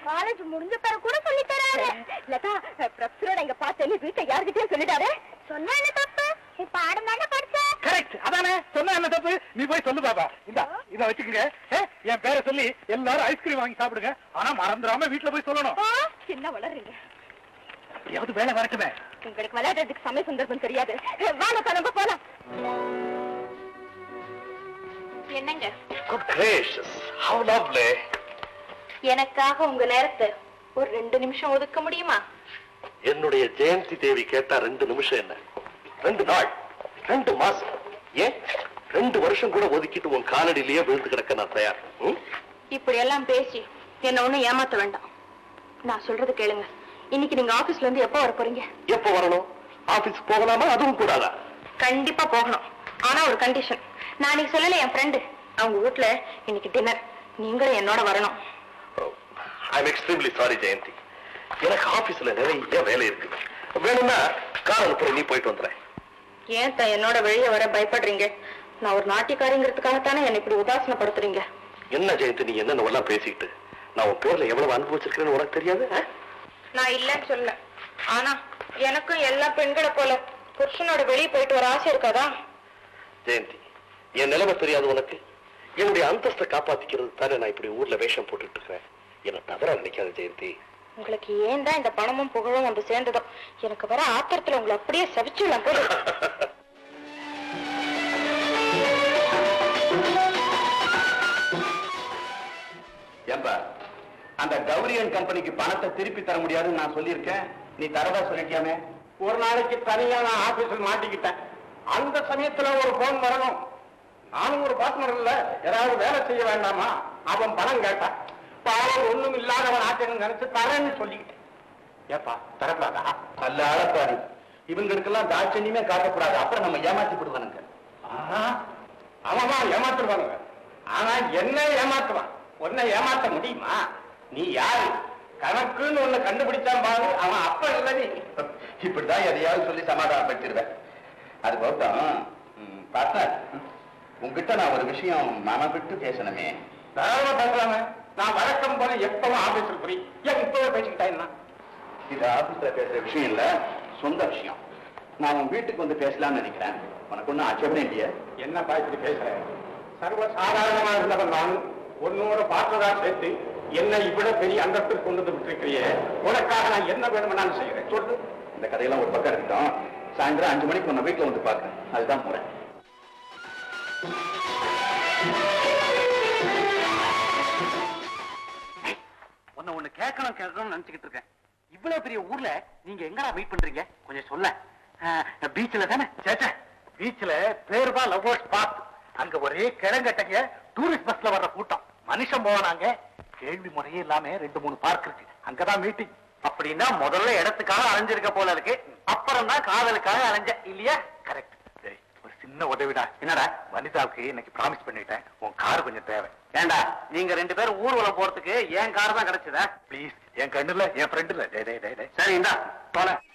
College முடிஞ்ச பிறகு கூட சொல்லி தராரு லதா ப்ரொஃபஸரோட இங்க பார்த்தேன்னு வீட்டை யாருக்கிட்டயும் சொல்லிட்டாரு சொன்னா என்ன தப்பு நீ பாடம் தானே படிச்ச கரெக்ட் அதானே சொன்ன என்ன தப்பு நீ போய் சொல்லு பாப்பா இந்த இத வச்சுக்கங்க ஏ, என் பேரை சொல்லி எல்லாரும் ஐஸ்கிரீம் வாங்கி சாப்பிடுங்க ஆனா மறந்துடாம வீட்டுல போய் சொல்லணும் ஆ, என்ன வளர்றீங்க எப்படியாவது வேலை வரட்டுமே உங்களுக்கு விளையாடுறதுக்கு சமய சந்தர்ப்பம் தெரியாது வாங்க நம்ம போலாம் என்னங்க குட் கிரேஷஸ் ஹவ் லவ்லி எனக்காக உங்க நேரத்தை ஒரு ரெண்டு நிமிஷம் ஒதுக்க முடியுமா என்னுடைய ஜெயந்தி தேவி கேட்டா ரெண்டு நிமிஷம் என்ன ரெண்டு நாள் ரெண்டு மாசம் ஏன் ரெண்டு வருஷம் கூட ஒதுக்கிட்டு உன் காலடியிலேயே விழுந்து கிடக்க நான் தயார் ம்? இப்படி எல்லாம் பேசி என்ன ஒண்ணும் ஏமாத்த வேண்டாம் நான் சொல்றது கேளுங்க இன்னைக்கு நீங்க ஆபீஸ்ல இருந்து எப்போ வர போறீங்க எப்ப வரணும் ஆபீஸ் போகலாமா அதுவும் கூடாதா கண்டிப்பா போகணும் ஆனா ஒரு கண்டிஷன் நான் இன்னைக்கு சொல்லல என் ஃப்ரெண்டு அவங்க வீட்ல இன்னைக்கு டின்னர் நீங்களும் என்னோட வரணும் I am extremely sorry Jayanthi எனக்கு ஆபீஸ்ல நிறைய வேலை இருக்கு வேணும்னா கார் அனுப்புற நீ போயிட்டு வந்துடுறேன் ஏன் தான் என்னோட வெளியே வர பயப்படுறீங்க நான் ஒரு நாட்டியக்காரிங்கிறதுக்காகத்தானே என்னை இப்படி உதாசனப்படுத்துறீங்க என்ன ஜெயந்தி நீ என்னென்ன எல்லாம் பேசிக்கிட்டு நான் உன் பேர்ல எவ்வளவு அனுபவம் வச்சிருக்கேன்னு உனக்கு தெரியாது ஆ? நான் இல்லைன்னு சொல்ல ஆனா எனக்கும் எல்லா பெண்களை போல புருஷனோட வெளியே போயிட்டு வர ஆசை இருக்காதா ஜெயந்தி என் நிலைமை தெரியாது உனக்கு என்னுடைய அந்தஸ்தை காப்பாத்திக்கிறது தானே நான் இப்படி ஊர்ல வேஷம் போட்டுட்டு இருக்கிறேன் என்ன தவறா நினைக்காத ஜெயந்தி உங்களுக்கு ஏன் தான் இந்த பணமும் புகழும் வந்து சேர்ந்ததோ எனக்கு வர ஆத்திரத்துல உங்களை அப்படியே சவிச்சுடலாம் போல இருக்கு. ஏம்பா அந்த கௌரியன் கம்பெனிக்கு பணத்தை திருப்பி தர முடியாதுன்னு நான் சொல்லியிருக்கேன் நீ தரதா சொல்லிட்டியாமே ஒரு நாளைக்கு தனியா நான் ஆபீஸில் மாட்டிக்கிட்டேன் அந்த சமயத்துல ஒரு போன் வரணும் நானும் ஒரு பார்ட்னர் இல்ல ஏதாவது வேலை செய்ய வேண்டாமா அவன் பணம் கேட்டான் பாவம் ஒண்ணும் இல்லாதவன் ஆச்சரியம் நினைச்சு தரேன்னு சொல்லிக்கிட்டேன் ஏப்பா தரப்படாதா நல்ல ஆளப்பாரு இவங்களுக்கெல்லாம் தாட்சணியமே காட்டக்கூடாது அப்புறம் நம்ம ஏமாத்தி விடுவானுங்க அவமா ஏமாத்துவானுங்க ஆனா என்ன ஏமாத்துவான் உன்னை ஏமாத்த முடியுமா நீ யாரு கணக்குன்னு ஒண்ணு கண்டுபிடிச்சான் பாரு அவன் அப்ப இல்ல நீ இப்படிதான் எதையாவது சொல்லி சமாதானப்படுத்திடுவேன் அது போட்டோம் பார்ட்னர் உங்ககிட்ட நான் ஒரு விஷயம் மனம் விட்டு பேசணுமே தாராளமா பேசலாமே நான் வழக்கம் போல எப்பவும் ஆபீஸில் புரி ஏன் இப்பவே பேசிக்கிட்டா என்ன இது ஆபீஸ்ல பேசுற விஷயம் இல்ல சொந்த விஷயம் நான் உன் வீட்டுக்கு வந்து பேசலாம்னு நினைக்கிறேன் உனக்கு ஒன்றும் ஆட்சேபனை இல்லையே என்னப்பா இப்படி பேசுறேன் சர்வ சாதாரணமா இருந்தவன் நான் உன்னோட பார்த்ததா சேர்த்து என்ன இவ்வளவு பெரிய அந்தஸ்துக்கு கொண்டு வந்து விட்டுருக்கிறியே உனக்காக நான் என்ன வேணும்னாலும் செய்யறேன் சொல்லு இந்த கதையெல்லாம் ஒரு பக்கம் இருக்கட்டும் சாயந்தரம் அஞ்சு மணிக்கு உன்னை வீட்டுல வந்து பார்க்கறேன் அதுதான் முறை உன்னை ஒண்ணு கேட்கணும் கேட்கணும்னு நினைச்சுக்கிட்டு இருக்கேன் இவ்வளவு பெரிய ஊர்ல நீங்க எங்கடா வெயிட் பண்றீங்க கொஞ்சம் சொல்ல பீச்ல தானே சேச்சே பீச்ல பேருபா லவ்வர்ஸ் பார்க் அங்க ஒரே கிழங்கட்டங்க டூரிஸ்ட் பஸ்ல வர்ற கூட்டம் மனுஷன் போனாங்க கேள்வி முறையே இல்லாம ரெண்டு மூணு பார்க் இருக்கு அங்கதான் மீட்டிங் அப்படின்னா முதல்ல இடத்துக்காக அலைஞ்சிருக்க போல இருக்கு அப்புறம் தான் காதலுக்காக அலைஞ்ச இல்லையா கரெக்ட் சரி ஒரு சின்ன உதவிடா என்னடா வனிதாவுக்கு இன்னைக்கு ப்ராமிஸ் பண்ணிட்டேன் உன் கார் கொஞ்சம் தேவை ஏண்டா நீங்க ரெண்டு பேரும் ஊர்வலம் போறதுக்கு என் கார் தான் கிடைச்சதா ப்ளீஸ் என் கண்ணுல என் ஃப்ரெண்டுல டே டே டே சரி இந்தா போல